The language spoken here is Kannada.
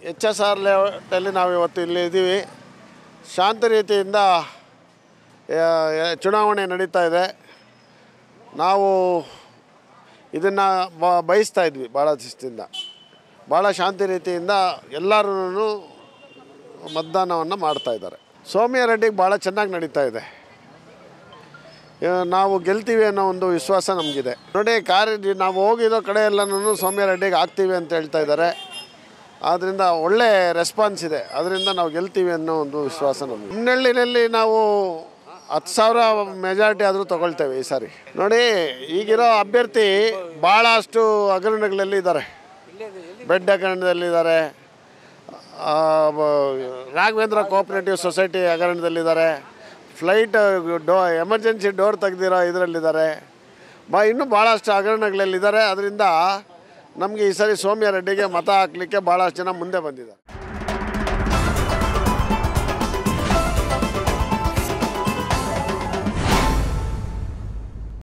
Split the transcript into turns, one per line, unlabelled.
ಎಚ್ ಎಸ್ ಆರ್ ಲೇಔಟಲ್ಲಿ ನಾವು ಇವತ್ತು ಇಲ್ಲಿ ಇದ್ದೀವಿ ಶಾಂತ ರೀತಿಯಿಂದ ಆ, ಚುನಾವಣೆ ನಡೀತಾ ಇದೆ ನಾವು ಇದನ್ನು ಬಯಸ್ತಾ ಇದ್ವಿ ಭಾಳ ದಿವಸದಿಂದ ಭಾಳ ಶಾಂತಿ ರೀತಿಯಿಂದ ಎಲ್ಲರೂ ಮತದಾನವನ್ನು ಮಾಡ್ತಾ ಇದ್ದಾರೆ ಸೌಮ್ಯ ರೆಡ್ಡಿಗೆ ಭಾಳ ಚೆನ್ನಾಗಿ ನಡೀತಾ ಇದೆ ಆ, ನಾವು ಗೆಲ್ತೀವಿ ಅನ್ನೋ ಒಂದು ವಿಶ್ವಾಸ ನಮಗಿದೆ ನೋಡಿ ಕಾರ್ಯ ನಾವು ಹೋಗಿರೋ ಕಡೆ ಎಲ್ಲನೂ ಸೌಮ್ಯ ರೆಡ್ಡಿಗೆ ಹಾಕ್ತೀವಿ ಅಂತ ಹೇಳ್ತಾ ಇದ್ದಾರೆ ಆದ್ದರಿಂದ ಒಳ್ಳೆ ರೆಸ್ಪಾನ್ಸ್ ಇದೆ ಅದರಿಂದ ನಾವು ಗೆಲ್ತೀವಿ ಅನ್ನೋ ಒಂದು ವಿಶ್ವಾಸ ನಮಗೆ ಹಿನ್ನಳ್ಳಿನಲ್ಲಿ ನಾವು ಹತ್ತು ಸಾವಿರ ಮೆಜಾರಿಟಿ ಆದರೂ ತಗೊಳ್ತೇವೆ ಈ ಸಾರಿ ನೋಡಿ ಈಗಿರೋ ಅಭ್ಯರ್ಥಿ ಭಾಳಷ್ಟು ಹಗರಣಗಳಲ್ಲಿ ಇದ್ದಾರೆ ಬೆಡ್ ಹಗರಣದಲ್ಲಿದ್ದಾರೆ ಆ, ಬ- ರಾಘವೇಂದ್ರ ಕೋಆಪರೇಟಿವ್ ಸೊಸೈಟಿ ಹಗರಣದಲ್ಲಿದ್ದಾರೆ ಫ್ಲೈಟ್ ಡೋ ಎಮರ್ಜೆನ್ಸಿ ಡೋರ್ ತೆಗ್ದಿರೋ ಇದರಲ್ಲಿದ್ದಾರೆ ಬಾ ಇನ್ನೂ ಭಾಳಷ್ಟು ಹಗರಣಗಳಲ್ಲಿದ್ದಾರೆ ಅದರಿಂದ ನಮಗೆ ಈ ಸರಿ ಸೌಮ್ಯ ರೆಡ್ಡಿಗೆ ಮತ ಹಾಕಲಿಕ್ಕೆ ಭಾಳಷ್ಟು ಜನ ಮುಂದೆ ಬಂದಿದ್ದಾರೆ